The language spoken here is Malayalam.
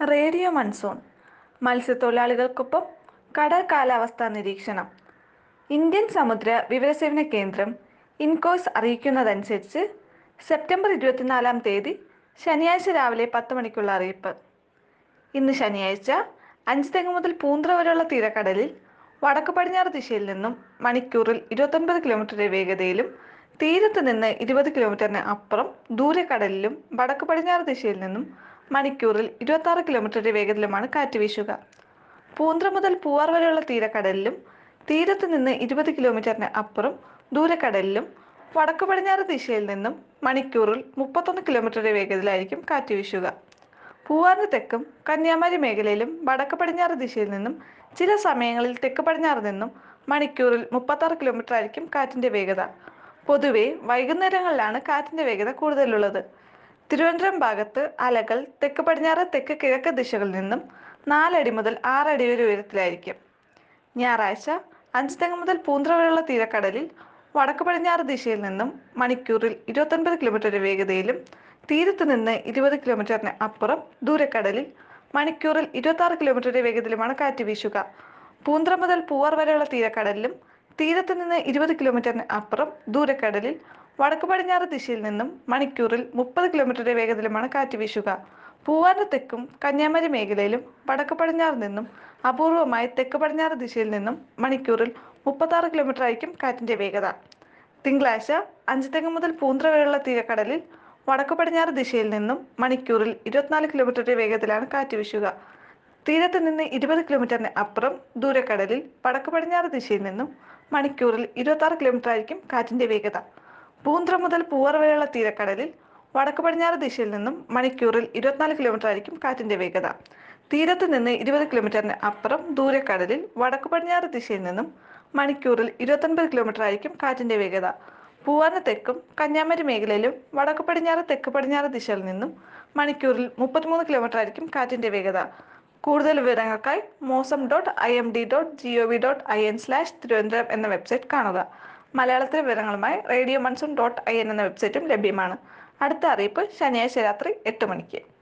റേഡിയോ മൺസൂൺ മത്സ്യത്തൊഴിലാളികൾക്കൊപ്പം കടൽ കാലാവസ്ഥാ നിരീക്ഷണം ഇന്ത്യൻ സമുദ്ര വിവരസേവന കേന്ദ്രം ഇൻകോയ്സ് അറിയിക്കുന്നതനുസരിച്ച് സെപ്റ്റംബർ ഇരുപത്തിനാലാം തീയതി ശനിയാഴ്ച രാവിലെ പത്ത് മണിക്കുള്ള അറിയിപ്പ് ഇന്ന് ശനിയാഴ്ച അഞ്ച് തെങ്ങ് മുതൽ പൂന്ത്ര വരെയുള്ള തീരക്കടലിൽ വടക്ക് പടിഞ്ഞാറ് ദിശയിൽ നിന്നും മണിക്കൂറിൽ ഇരുപത്തൊൻപത് കിലോമീറ്റർ വേഗതയിലും തീരത്ത് നിന്ന് ഇരുപത് കിലോമീറ്ററിന് അപ്പുറം ദൂരക്കടലിലും വടക്ക് പടിഞ്ഞാറ് ദിശയിൽ നിന്നും മണിക്കൂറിൽ ഇരുപത്തി ആറ് കിലോമീറ്റർ വേഗത്തിലുമാണ് കാറ്റ് വീശുക പൂന്ത്ര മുതൽ പൂവാർ വരെയുള്ള തീരക്കടലിലും തീരത്ത് നിന്ന് ഇരുപത് കിലോമീറ്ററിന് അപ്പുറം ദൂരക്കടലിലും വടക്ക് പടിഞ്ഞാറ് ദിശയിൽ നിന്നും മണിക്കൂറിൽ മുപ്പത്തൊന്ന് കിലോമീറ്റർ വേഗത്തിലായിരിക്കും കാറ്റ് വീശുക പൂവാറിന് തെക്കും കന്യാകുമാരി മേഖലയിലും വടക്ക് പടിഞ്ഞാറ് ദിശയിൽ നിന്നും ചില സമയങ്ങളിൽ തെക്ക് പടിഞ്ഞാറ് നിന്നും മണിക്കൂറിൽ മുപ്പത്താറ് കിലോമീറ്റർ ആയിരിക്കും കാറ്റിന്റെ വേഗത പൊതുവെ വൈകുന്നേരങ്ങളിലാണ് കാറ്റിന്റെ വേഗത കൂടുതലുള്ളത് തിരുവനന്തപുരം ഭാഗത്ത് അലകൾ തെക്ക് പടിഞ്ഞാറ് തെക്ക് കിഴക്ക് ദിശകളിൽ നിന്നും നാലടി മുതൽ ആറടി വരെ ഉയരത്തിലായിരിക്കും ഞായറാഴ്ച അഞ്ച് തെങ്ങ് മുതൽ പൂന്ത്ര വരെയുള്ള തീരക്കടലിൽ വടക്ക് പടിഞ്ഞാറ് ദിശയിൽ നിന്നും മണിക്കൂറിൽ ഇരുപത്തൊൻപത് കിലോമീറ്റർ വേഗതയിലും തീരത്ത് നിന്ന് ഇരുപത് കിലോമീറ്ററിന് അപ്പുറം ദൂരക്കടലിൽ മണിക്കൂറിൽ ഇരുപത്തി ആറ് കിലോമീറ്റർ വേഗത്തിലുമാണ് കാറ്റ് വീശുക പൂന്ത്ര മുതൽ പൂവാർ വരെയുള്ള തീരക്കടലിലും തീരത്ത് നിന്ന് ഇരുപത് കിലോമീറ്ററിന് അപ്പുറം ദൂരക്കടലിൽ വടക്ക് പടിഞ്ഞാറ് ദിശയിൽ നിന്നും മണിക്കൂറിൽ മുപ്പത് കിലോമീറ്റർ വേഗത്തിലുമാണ് കാറ്റ് വീശുക പൂവാറിന് തെക്കും കന്യാകുമാരി മേഖലയിലും വടക്ക് പടിഞ്ഞാറ് നിന്നും അപൂർവമായി തെക്ക് പടിഞ്ഞാറ് ദിശയിൽ നിന്നും മണിക്കൂറിൽ മുപ്പത്താറ് കിലോമീറ്റർ ആയിരിക്കും കാറ്റിന്റെ വേഗത തിങ്കളാഴ്ച അഞ്ച് തെങ്ങ് മുതൽ പൂന്ത്ര വരെയുള്ള തീരക്കടലിൽ വടക്ക് പടിഞ്ഞാറ് ദിശയിൽ നിന്നും മണിക്കൂറിൽ ഇരുപത്തിനാല് കിലോമീറ്റർ വേഗത്തിലാണ് കാറ്റ് വീശുക തീരത്ത് നിന്ന് ഇരുപത് കിലോമീറ്ററിന് അപ്പുറം ദൂരക്കടലിൽ വടക്ക് പടിഞ്ഞാറ് ദിശയിൽ നിന്നും മണിക്കൂറിൽ ഇരുപത്തി ആറ് കിലോമീറ്റർ ആയിരിക്കും കാറ്റിന്റെ വേഗത പൂന്ത്ര മുതൽ പൂവർ വരെയുള്ള തീരക്കടലിൽ വടക്ക് പടിഞ്ഞാറ് ദിശയിൽ നിന്നും മണിക്കൂറിൽ ഇരുപത്തിനാല് കിലോമീറ്റർ ആയിരിക്കും കാറ്റിന്റെ വേഗത തീരത്ത് നിന്ന് ഇരുപത് കിലോമീറ്ററിന് അപ്പുറം ദൂരക്കടലിൽ വടക്ക് പടിഞ്ഞാറ് ദിശയിൽ നിന്നും മണിക്കൂറിൽ ഇരുപത്തൊൻപത് കിലോമീറ്റർ ആയിരിക്കും കാറ്റിന്റെ വേഗത പൂവാറിന് തെക്കും കന്യാകുമാരി മേഖലയിലും വടക്ക് പടിഞ്ഞാറ് തെക്ക് പടിഞ്ഞാറ് ദിശയിൽ നിന്നും മണിക്കൂറിൽ മുപ്പത്തിമൂന്ന് കിലോമീറ്റർ ആയിരിക്കും കാറ്റിന്റെ വേഗത കൂടുതൽ വിവരങ്ങൾക്കായി mausam dot I M D dot G O V dot I N slash Thiruvananthapuram എന്ന വെബ്സൈറ്റ് കാണുക മലയാളത്തിലെ വിവരങ്ങളുമായി radio monsoon dot I N എന്ന വെബ്സൈറ്റും ലഭ്യമാണ് അടുത്ത അറിയിപ്പ് ശനിയാഴ്ച രാത്രി എട്ട് മണിക്ക്